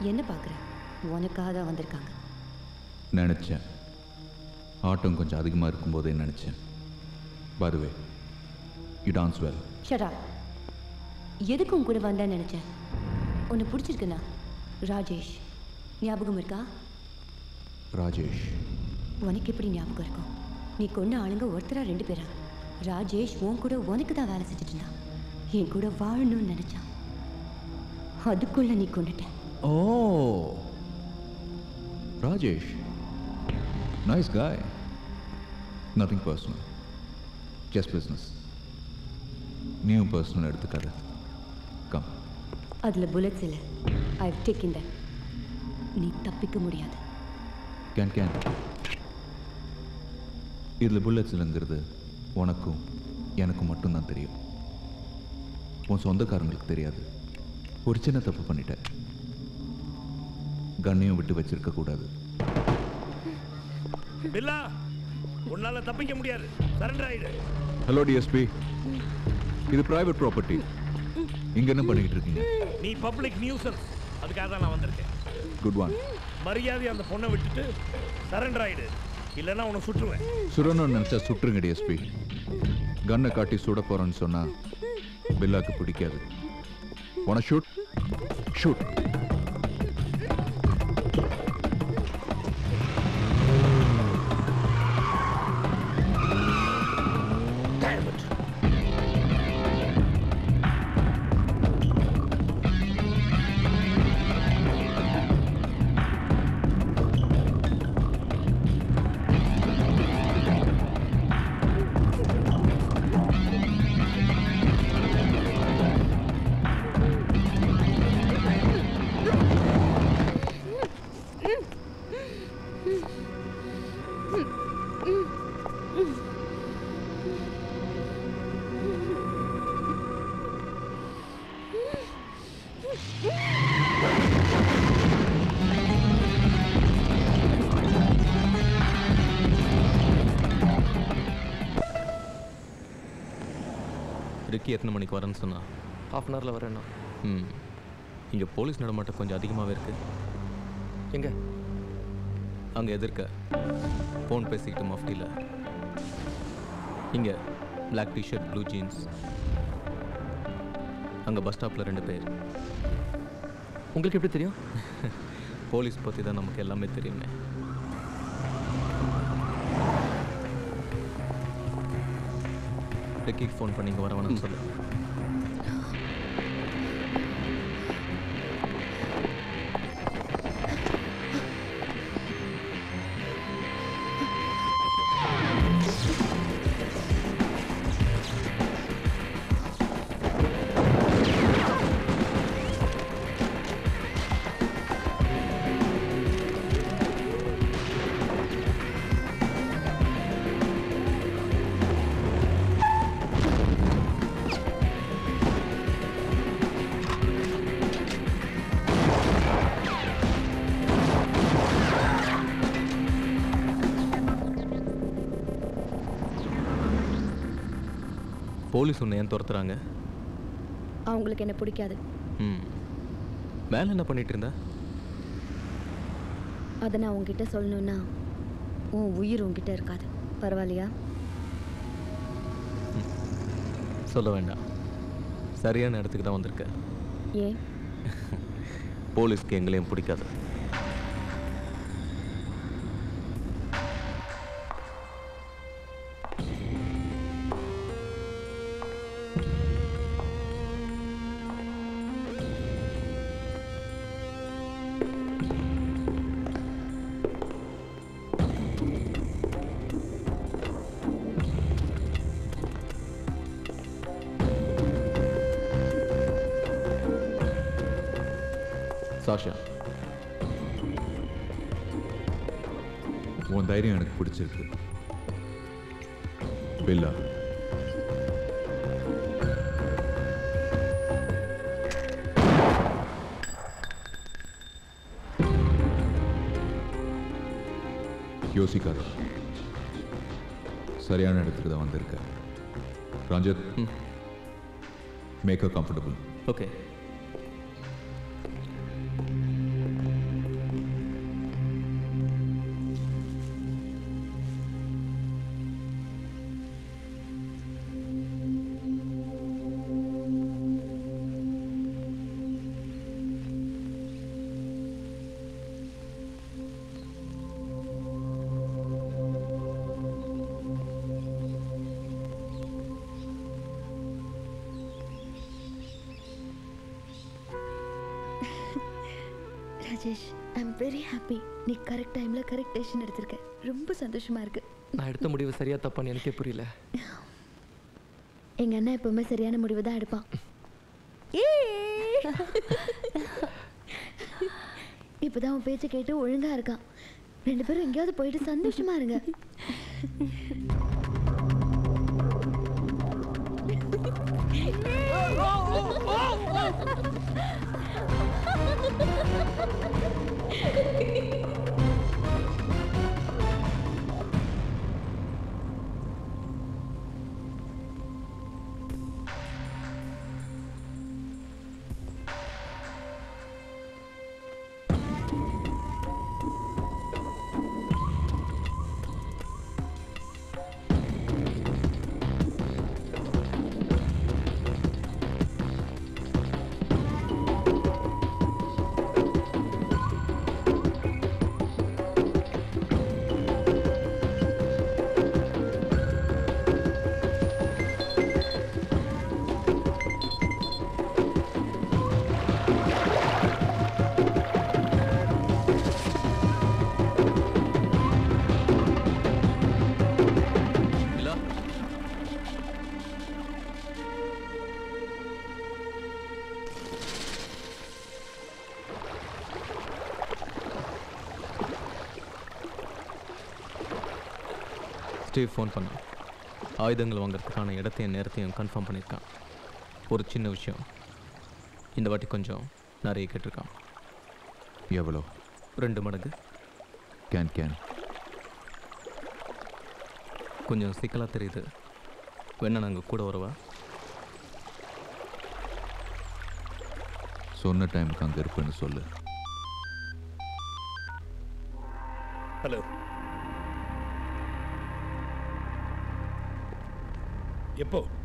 என்ன பார்க்குற உனக்காக தான் வந்திருக்காங்க நினச்சேன் ஆட்டம் கொஞ்சம் அதிகமாக இருக்கும்போதே நினச்சேன் பதுவே யூ டான்ஸ் வெல் ஷடா எதுக்கு உன் கூட வந்தேன்னு நினச்சேன் உன்னை பிடிச்சிருக்குண்ணா ராஜேஷ் ஞாபகம் இருக்கா ராஜேஷ் உனக்கு எப்படி ஞாபகம் இருக்கும் நீ கொன்ன ஆளுங்க ஒருத்தரா ரெண்டு பேரா ராஜேஷ் உன் கூட உனக்கு தான் வேலை செஞ்சுட்டு இருந்தான் என் கூட வாழணும்னு நினைச்சான் அதுக்குள்ள நீ கொண்டுட்ட oh Rajesh nice guy nothing personal just business நீயும் பர்சனல் எடுத்துக்காத கம் அதுல புல்லட்ஸ் இல்லை ஐ டேக்கின் தட் நீ தப்பிக்க முடியாது கேன் கேன் இதில் புல்லட்ஸ் இல்லைங்கிறது உனக்கும் எனக்கும் மட்டும்தான் தெரியும் உன் சொந்தக்காரங்களுக்கு தெரியாது ஒரு சின்ன தப்பு பண்ணிட்டேன் கண்ணையும் விட்டு வச்சிருக்க கூடாது பில்லா உன்னால தப்பிக்க முடியாது சரண்டர் ஆயிடு ஹலோ டிஎஸ்பி இது பிரைவேட் ப்ராப்பர்ட்டி இங்க என்ன பண்ணிக்கிட்டு இருக்கீங்க நீ பப்ளிக் நியூசன்ஸ் அதுக்காக தான் நான் வந்திருக்கேன் குட் ஒன் மரியாதை அந்த பொண்ணை விட்டுட்டு சரண்டர் ஆயிடு இல்லைன்னா உன்னை சுற்றுவேன் சுடணும்னு நினைச்சா சுட்டுருங்க டிஎஸ்பி கன்னை காட்டி சுட போறேன்னு சொன்னா பில்லாக்கு பிடிக்காது உன ஷூட் ஷூட் ரிக்கி எத்தனை மணிக்கு வரேன்னு சொன்னா ஹாஃப் அன் ஹவரில் வரேண்ணா ம் இங்கே போலீஸ் நடமாட்டம் கொஞ்சம் அதிகமாகவே இருக்கு எங்கே அங்கே எதிர்க்க ஃபோன் பேசிக்கிட்டு மஃப்டியில் இங்கே பிளாக் டிஷர்ட் ப்ளூ ஜீன்ஸ் அங்கே பஸ் ஸ்டாப்பில் ரெண்டு பேர் உங்களுக்கு எப்படி தெரியும் போலீஸ் பற்றி தான் நமக்கு எல்லாமே தெரியுமே ரிக்கிக்கு ஃபோன் பண்ணி இங்கே வர வேணாம்னு சொல்லு போலீஸ் உன்னை ஏன் துரத்துறாங்க அவங்களுக்கு என்ன பிடிக்காது ம் மேலே என்ன பண்ணிட்டு இருந்தா அதை நான் உன்கிட்ட சொல்லணும்னா உன் உயிர் உன்கிட்ட இருக்காது பரவாயில்லையா சொல்ல வேண்டாம் சரியான இடத்துக்கு தான் வந்திருக்க ஏன் போலீஸ்க்கு எங்களையும் பிடிக்காது சாஷா உன் தைரியம் எனக்கு பிடிச்சிருக்கு பில்லா யோசிக்காத சரியான இடத்துக்கு தான் வந்திருக்க Ranjith make comfortable okay Rajesh I am very happy நீ கரெக்ட் டைமில் கரெக்ட் டெசிஷன் எடுத்திருக்க ரொம்ப சந்தோஷமா இருக்கு நான் எடுத்த முடிவு சரியா தப்பான்னு எனக்கே புரியல எங்கள் அண்ணன் எப்பவுமே சரியான முடிவு தான் எடுப்பான் இப்போதான் உன் பேச்சை கேட்டு ஒழுங்கா இருக்கான் ரெண்டு பேரும் எங்கேயாவது போயிட்டு சந்தோஷமா இருங்க இல்ல ஸ்டீவ் ஃபோன் பண்ணான் ஆயுதங்கள் வாங்குறதுக்கான இடத்தையும் நேரத்தையும் கன்ஃபார்ம் பண்ணியிருக்கான் ஒரு சின்ன விஷயம் இந்த வாட்டி கொஞ்சம் நிறைய கேட்டிருக்கான் எவ்வளோ ரெண்டு மடங்கு கேன் கேன் கொஞ்சம் சிக்கலாக தெரியுது வேணா நாங்கள் கூட வரவா சொன்ன டைமுக்கு அங்கே இருப்பேன்னு சொல்லு ஹலோ எப்போ